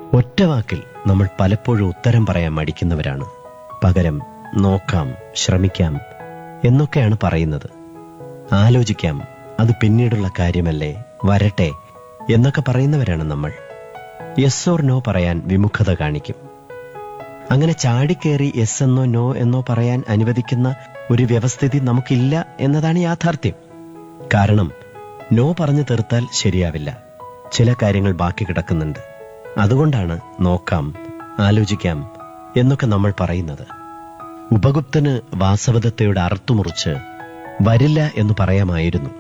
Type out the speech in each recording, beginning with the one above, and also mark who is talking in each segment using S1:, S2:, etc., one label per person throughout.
S1: ഒറ്റവാക്കിൽ നമ്മൾ പലപ്പോഴും ഉത്തരം പറയാൻ മടിക്കുന്നവരാണ് പകരം നോക്കാം ശ്രമിക്കാം എന്നൊക്കെയാണ് പറയുന്നത് ആലോചിക്കാം അത് പിന്നീടുള്ള കാര്യമല്ലേ വരട്ടെ എന്നൊക്കെ പറയുന്നവരാണ് നമ്മൾ യെസ് ഓർ നോ പറയാൻ വിമുഖത കാണിക്കും അങ്ങനെ ചാടിക്കേറി യെസ് എന്നോ നോ എന്നോ പറയാൻ അനുവദിക്കുന്ന ഒരു വ്യവസ്ഥിതി നമുക്കില്ല എന്നതാണ് യാഥാർത്ഥ്യം കാരണം നോ പറഞ്ഞു തീർത്താൽ ശരിയാവില്ല ചില കാര്യങ്ങൾ ബാക്കി കിടക്കുന്നുണ്ട് അതുകൊണ്ടാണ് നോക്കാം ആലോചിക്കാം എന്നൊക്കെ നമ്മൾ പറയുന്നത് ഉപഗുപ്തന് വാസവദത്തയുടെ അറുത്തുമുറിച്ച് വരില്ല എന്ന് പറയാമായിരുന്നു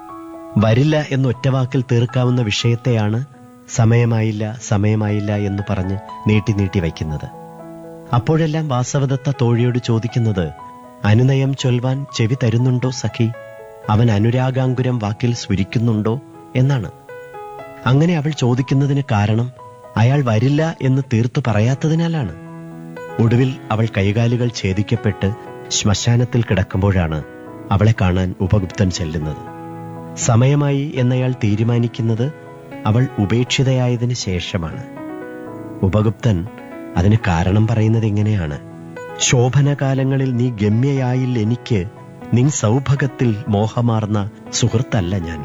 S1: വരില്ല എന്ന് ഒറ്റവാക്കിൽ തീർക്കാവുന്ന വിഷയത്തെയാണ് സമയമായില്ല സമയമായില്ല എന്ന് പറഞ്ഞ് നീട്ടി നീട്ടി വയ്ക്കുന്നത് അപ്പോഴെല്ലാം വാസവദത്ത തോഴിയോട് ചോദിക്കുന്നത് അനുനയം ചൊൽവാൻ ചെവി തരുന്നുണ്ടോ സഖി അവൻ അനുരാഗാങ്കുരം വാക്കിൽ സ്ഫുരിക്കുന്നുണ്ടോ എന്നാണ് അങ്ങനെ അവൾ ചോദിക്കുന്നതിന് കാരണം അയാൾ വരില്ല എന്ന് തീർത്തു പറയാത്തതിനാലാണ് ഒടുവിൽ അവൾ കൈകാലുകൾ ഛേദിക്കപ്പെട്ട് ശ്മശാനത്തിൽ കിടക്കുമ്പോഴാണ് അവളെ കാണാൻ ഉപഗുപ്തൻ ചെല്ലുന്നത് സമയമായി എന്നയാൾ തീരുമാനിക്കുന്നത് അവൾ ഉപേക്ഷിതയായതിനു ശേഷമാണ് ഉപഗുപ്തൻ അതിന് കാരണം പറയുന്നത് ഇങ്ങനെയാണ് ശോഭനകാലങ്ങളിൽ നീ ഗമ്യയായിൽ എനിക്ക് നിൻ സൗഭഗത്തിൽ മോഹമാർന്ന സുഹൃത്തല്ല ഞാൻ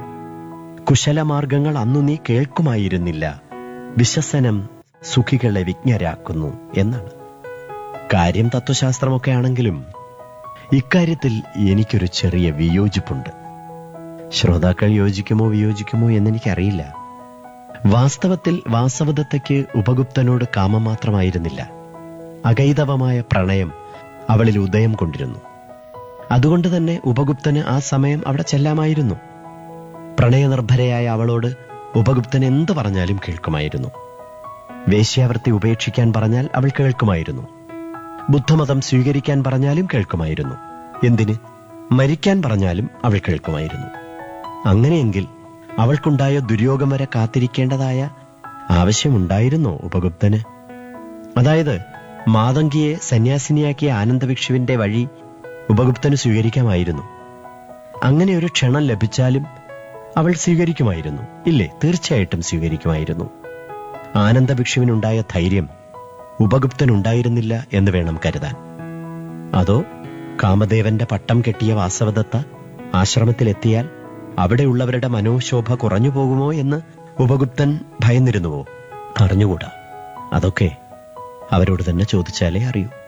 S1: കുശലമാർഗങ്ങൾ അന്നു നീ കേൾക്കുമായിരുന്നില്ല വിശ്വസനം സുഖികളെ വിജ്ഞരാക്കുന്നു എന്നാണ് കാര്യം തത്വശാസ്ത്രമൊക്കെ ആണെങ്കിലും ഇക്കാര്യത്തിൽ എനിക്കൊരു ചെറിയ വിയോജിപ്പുണ്ട് ശ്രോതാക്കൾ യോജിക്കുമോ വിയോജിക്കുമോ എന്നെനിക്കറിയില്ല വാസ്തവത്തിൽ വാസവദത്തയ്ക്ക് ഉപഗുപ്തനോട് കാമം മാത്രമായിരുന്നില്ല അകൈതവമായ പ്രണയം അവളിൽ ഉദയം കൊണ്ടിരുന്നു അതുകൊണ്ട് തന്നെ ഉപഗുപ്തന് ആ സമയം അവിടെ ചെല്ലാമായിരുന്നു പ്രണയനിർഭരയായ അവളോട് ഉപഗുപ്തൻ എന്തു പറഞ്ഞാലും കേൾക്കുമായിരുന്നു വേശ്യാവൃത്തി ഉപേക്ഷിക്കാൻ പറഞ്ഞാൽ അവൾ കേൾക്കുമായിരുന്നു ബുദ്ധമതം സ്വീകരിക്കാൻ പറഞ്ഞാലും കേൾക്കുമായിരുന്നു എന്തിന് മരിക്കാൻ പറഞ്ഞാലും അവൾ കേൾക്കുമായിരുന്നു അങ്ങനെയെങ്കിൽ അവൾക്കുണ്ടായ ദുര്യോഗം വരെ കാത്തിരിക്കേണ്ടതായ ആവശ്യമുണ്ടായിരുന്നോ ഉപഗുപ്തന് അതായത് മാതങ്കിയെ സന്യാസിനിയാക്കിയ ആനന്ദഭിക്ഷുവിന്റെ വഴി ഉപഗുപ്തന് സ്വീകരിക്കാമായിരുന്നു അങ്ങനെ ഒരു ക്ഷണം ലഭിച്ചാലും അവൾ സ്വീകരിക്കുമായിരുന്നു ഇല്ലേ തീർച്ചയായിട്ടും സ്വീകരിക്കുമായിരുന്നു ആനന്ദഭിക്ഷുവിനുണ്ടായ ധൈര്യം ഉപഗുപ്തനുണ്ടായിരുന്നില്ല എന്ന് വേണം കരുതാൻ അതോ കാമദേവന്റെ പട്ടം കെട്ടിയ വാസവദത്ത ആശ്രമത്തിലെത്തിയാൽ അവിടെയുള്ളവരുടെ മനോശോഭ കുറഞ്ഞു പോകുമോ എന്ന് ഉപഗുപ്തൻ ഭയന്നിരുന്നുവോ അറിഞ്ഞുകൂടാ അതൊക്കെ അവരോട് തന്നെ ചോദിച്ചാലേ അറിയൂ